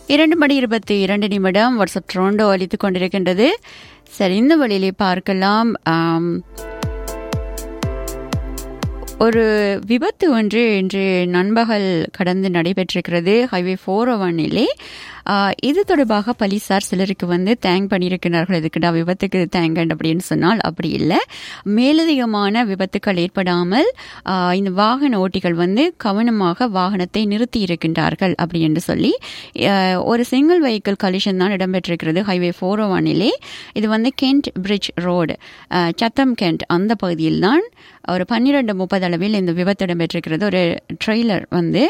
இரண்டு மணி இருபத்தி இரண்டு நிமிடம் வாட்ஸ்அப் ட்ரோண்டோ அளித்துக் கொண்டிருக்கின்றது சரி இந்த வழியிலே பார்க்கலாம் ஆம், ஒரு விபத்து ஒன்று இன்று நண்பகல் கடந்து நடைபெற்றிருக்கிறது ஹைவே ஃபோர் ஒன்னிலே இது தொடர்பாக போலீசார் சிலருக்கு வந்து தேங்க் பண்ணியிருக்கிறார்கள் இதுக்குடா விபத்துக்கு தேங்கண்ட் அப்படின்னு சொன்னால் அப்படி இல்லை மேலதிகமான விபத்துக்கள் ஏற்படாமல் ஆ, இந்த வாகன ஓட்டிகள் வந்து கவனமாக வாகனத்தை நிறுத்தி இருக்கின்றார்கள் அப்படி என்று சொல்லி ஆ, ஒரு சிங்கிள் வெஹிக்கிள் கலிஷன் தான் இடம்பெற்றிருக்கிறது ஹைவே ஃபோர் ஒன்னிலே இது வந்து கென்ட் பிரிட்ஜ் ரோடு சத்தம் கென்ட் அந்த பகுதியில் தான் ஒரு பன்னிரெண்டு முப்பது அளவில் இந்த விபத்து இடம்பெற்றிருக்கிறது ஒரு ட்ரெய்லர் வந்து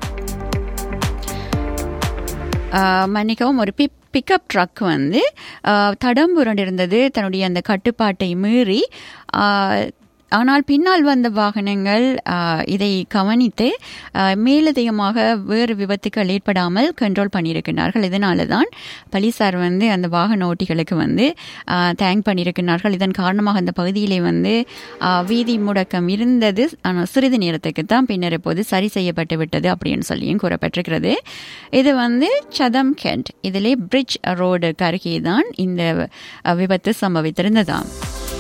ஆஹ் மன்னிக்கவும் ஒரு பிப் பிக்கப் ட்ரக் வந்து ஆஹ் தடம் புரண்டிருந்தது தன்னுடைய அந்த கட்டுப்பாட்டை மீறி ஆஹ் ஆனால் பின்னால் வந்த வாகனங்கள் ஆஹ் இதை கவனித்து ஆஹ் மேலதிகமாக வேறு விபத்துக்கள் ஏற்படாமல் கண்ட்ரோல் பண்ணியிருக்கிறார்கள் இதனால தான் போலீசார் வந்து அந்த வாகன ஓட்டிகளுக்கு வந்து தேங்க் பண்ணியிருக்கிறார்கள் இதன் காரணமாக அந்த பகுதியிலே வந்து ஆஹ் வீதி முடக்கம் இருந்தது ஆனால் சிறிது நேரத்துக்கு தான் பின்னர் இப்போது சரி செய்யப்பட்டு விட்டது அப்படின்னு சொல்லியும் கூறப்பட்டிருக்கிறது இது வந்து சதம் கெண்ட் இதிலே பிரிட்ஜ் ரோடுக்கு அருகே தான் இந்த அஹ், விபத்து சம்பவித்திருந்ததாம்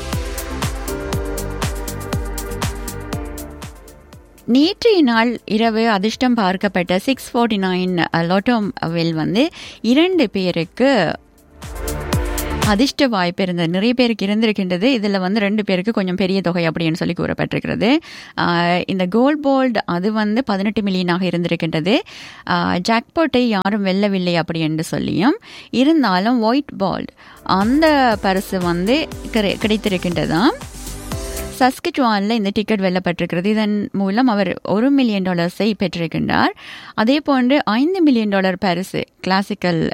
நேற்றைய நாள் இரவு அதிர்ஷ்டம் பார்க்கப்பட்ட சிக்ஸ் ஃபோர்ட்டி நைன் லோட்டோவில் வந்து இரண்டு பேருக்கு அதிர்ஷ்ட வாய்ப்பு இருந்தது நிறைய பேருக்கு இருந்திருக்கின்றது இதில் வந்து ரெண்டு பேருக்கு கொஞ்சம் பெரிய தொகை அப்படின்னு சொல்லி கூறப்பட்டிருக்கிறது ஆஹ் இந்த கோல்ட் போல்ட் அது வந்து பதினெட்டு மில்லியனாக இருந்திருக்கின்றது ஜாக்பாட்டை யாரும் வெல்லவில்லை அப்படி என்று சொல்லியும் இருந்தாலும் ஒயிட் பால்ட் அந்த பரிசு வந்து கிடை- கிடைத்திருக்கின்றதாம் சஸ்கிச்சுவானில் இந்த டிக்கெட் வெல்லப்பட்டிருக்கிறது இதன் மூலம் அவர் ஒரு மில்லியன் டாலர்ஸை பெற்றிருக்கின்றார் அதே போன்று ஐந்து மில்லியன் டாலர் பரிசு கிளாசிக்கல்